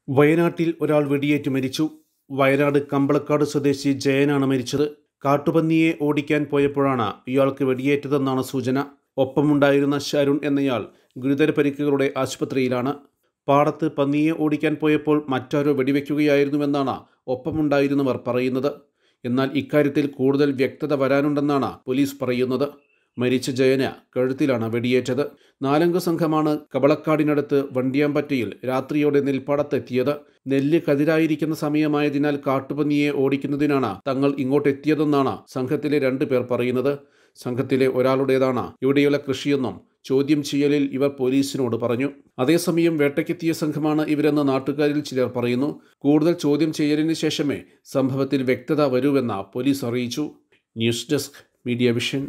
വയനാട്ടിൽ ഒരാൾ വെടിയേറ്റ് മരിച്ചു വയനാട് കമ്പളക്കാട് സ്വദേശി ജയനാണ് മരിച്ചത് കാട്ടുപന്നിയെ ഓടിക്കാൻ പോയപ്പോഴാണ് ഇയാൾക്ക് വെടിയേറ്റതെന്നാണ് സൂചന ഒപ്പമുണ്ടായിരുന്ന ശരുൺ എന്നയാൾ ഗുരുതര പരിക്കുകളുടെ ആശുപത്രിയിലാണ് പാടത്ത് പന്നിയെ ഓടിക്കാൻ പോയപ്പോൾ മറ്റാരോ വെടിവെക്കുകയായിരുന്നുവെന്നാണ് ഒപ്പമുണ്ടായിരുന്നവർ പറയുന്നത് എന്നാൽ ഇക്കാര്യത്തിൽ കൂടുതൽ വ്യക്തത വരാനുണ്ടെന്നാണ് പോലീസ് പറയുന്നത് മരിച്ച ജയന് കഴുത്തിലാണ് വെടിയേറ്റത് നാലംഗ സംഘമാണ് കബളക്കാടിനടുത്ത് വണ്ടിയാമ്പറ്റയിൽ രാത്രിയോടെ നെൽപ്പാടത്തെത്തിയത് നെല്ല് കതിരായിരിക്കുന്ന സമയമായതിനാൽ കാട്ടുപന്നിയെ ഓടിക്കുന്നതിനാണ് തങ്ങൾ ഇങ്ങോട്ടെത്തിയതെന്നാണ് സംഘത്തിലെ രണ്ടു പേർ പറയുന്നത് സംഘത്തിലെ ഒരാളുടേതാണ് ഇവിടെയുള്ള കൃഷിയെന്നും ചോദ്യം ചെയ്യലിൽ ഇവർ പോലീസിനോട് പറഞ്ഞു അതേസമയം വേട്ടയ്ക്കെത്തിയ സംഘമാണ് ഇവരെന്ന് നാട്ടുകാരിൽ ചിലർ പറയുന്നു കൂടുതൽ ചോദ്യം ചെയ്യലിന് ശേഷമേ സംഭവത്തിൽ വ്യക്തത വരൂവെന്ന് പോലീസ് അറിയിച്ചു ന്യൂസ് ഡെസ്ക് മീഡിയ വിഷൻ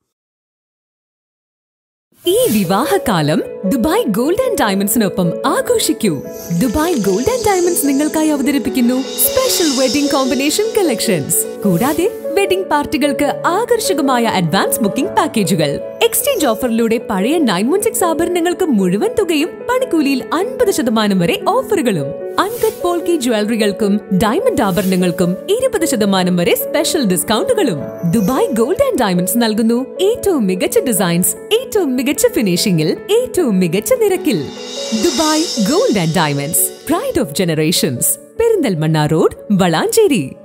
ഈ വിവാഹകാലം ദുബായ് ഗോൾഡ് ആൻഡ് ഡയമണ്ട്സിനൊപ്പം ആഘോഷിക്കൂ ദുബായ് ഗോൾഡ് ആൻഡ് ഡയമണ്ട്സ് നിങ്ങൾക്കായി അവതരിപ്പിക്കുന്നു സ്പെഷ്യൽ വെഡിംഗ് കോമ്പിനേഷൻ കളക്ഷൻസ് കൂടാതെ വെഡിംഗ് പാർട്ടികൾക്ക് ആകർഷകമായ അഡ്വാൻസ് ബുക്കിംഗ് പാക്കേജുകൾ എക്സ്ചേഞ്ച് ഓഫറിലൂടെ പഴയ നയൻ വൺ സിക്സ് ആഭരണങ്ങൾക്ക് മുഴുവൻ തുകയും പണിക്കൂലിയിൽ അൻപത് ശതമാനം വരെ ഓഫറുകളും അൺകട്ട് പോൾക്കി ജ്വല്ലറികൾക്കും ഡയമണ്ട് ആഭരണങ്ങൾക്കും ഇരുപത് ശതമാനം വരെ സ്പെഷ്യൽ ഡിസ്കൗണ്ടുകളും ദുബായ് ഗോൾഡ് ആൻഡ് ഡയമണ്ട്സ് നൽകുന്നു ഏറ്റവും മികച്ച ഡിസൈൻസ് ഏറ്റവും മികച്ച ഫിനിഷിംഗിൽ ഏറ്റവും മികച്ച നിരക്കിൽ Dubai gold and diamonds pride of generations Perinthalmanna road Valanchery